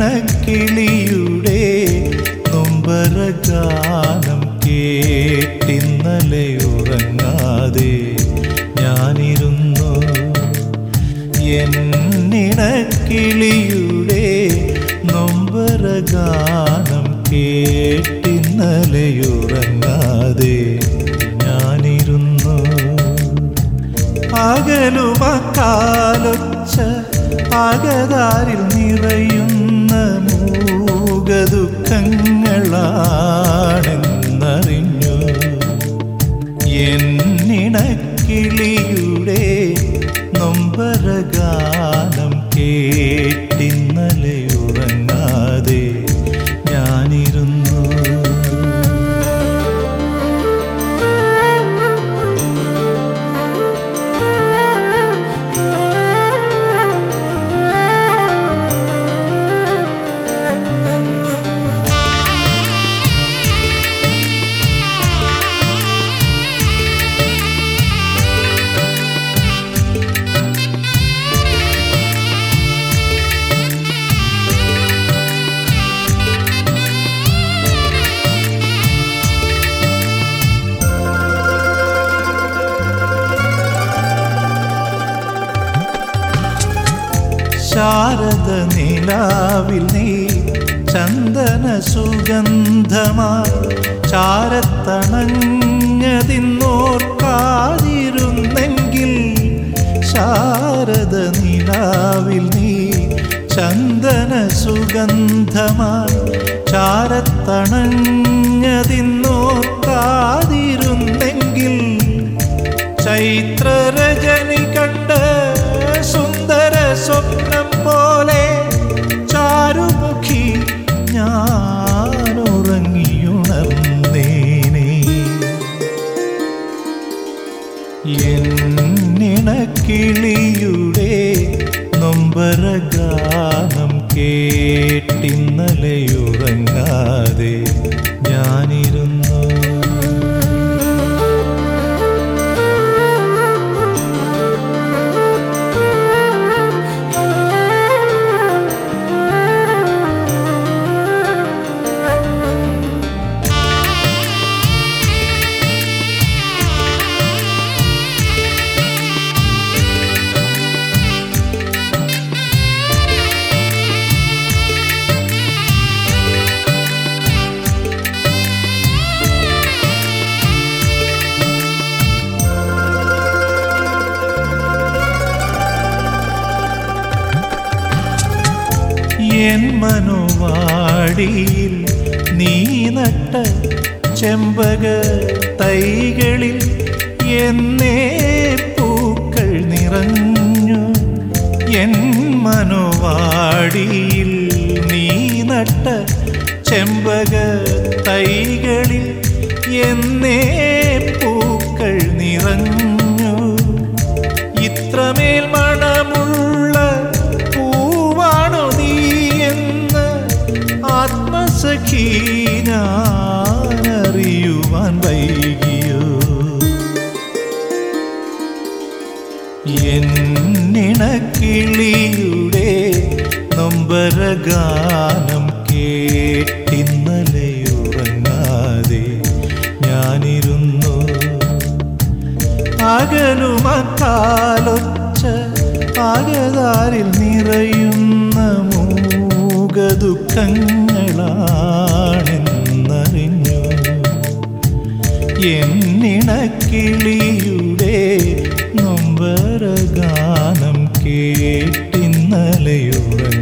എന്നിണക്കിളിയുടെ നൊമ്പരഗാനം കേട്ടിന്നലെ ഉറങ്ങാതെ ഞാനിരുന്നു എന്നിണക്കിളിയുടെ നൊമ്പരഗാനം കേട്ടിന്നലെ ഉറങ്ങാതെ ഞാനിരുന്നു പകലുമക്കാലൊച്ച അകതാരിൽ നിറയുന്ന മൂകദുഃഖങ്ങളാണെന്നറിഞ്ഞു എന്നിണക്കിളിയുടെ നൊമ്പരഗാനം കേട്ടിന്നലെ ഉറങ്ങാതെ ഞാനിരുന്നു ശാരദ നിലാവിൽ നീ ചന്ദന സുഗന്ധമായി ചാരത്തണഞ്ഞതിന്നോർക്കാതിരുന്നെങ്കിൽ ശാരദ നിലാവിൽ നീ ചന്ദന സുഗന്ധമായി ചാരത്തണഞ്ഞതിന്നോർക്കാതിരുന്നെങ്കിൽ ചൈത്രരജനി കണ്ട് സുന്ദര സ്വപ്നം പോലെ ചാരുമുഖി ഞാനുറങ്ങിയുണർന്നേനെ എന്നിണക്കിളിയുടെ നൊമ്പരഗാനം കേട്ടിന്നലെയുറങ്ങാതെ ഞാനിരുന്നു എൻ മനോവാടിയിൽ നീ നട്ട ചെമ്പക തൈകളിൽ എന്നേ പൂക്കൾ നിറഞ്ഞു എൻ മനോവാടിയിൽ നീ നട്ട ചെമ്പക തൈകളിൽ എന്നേ പൂക്കൾ നിറഞ്ഞു ഇത്രമേൽ മണമുള്ള പൂവാണോ നീ എന്ന് ആത്മസഖി ഞാനറിയുവാൻ വൈകിയോ എന്നിണക്കിളിയുടെ നൊമ്പരഗാനം കേട്ടിന്നലെയുറങ്ങാതെ ഞാനിരുന്നു അകലുമക്കാലൊച്ച അകതാരിൽ നിറയുന്ന മൂകദുഃഖങ്ങളാണെന്നറിഞ്ഞു എന്നിണക്കിളിയുടെ നൊമ്പരഗാനം കേട്ടിന്നലെയുറങ്ങാതെ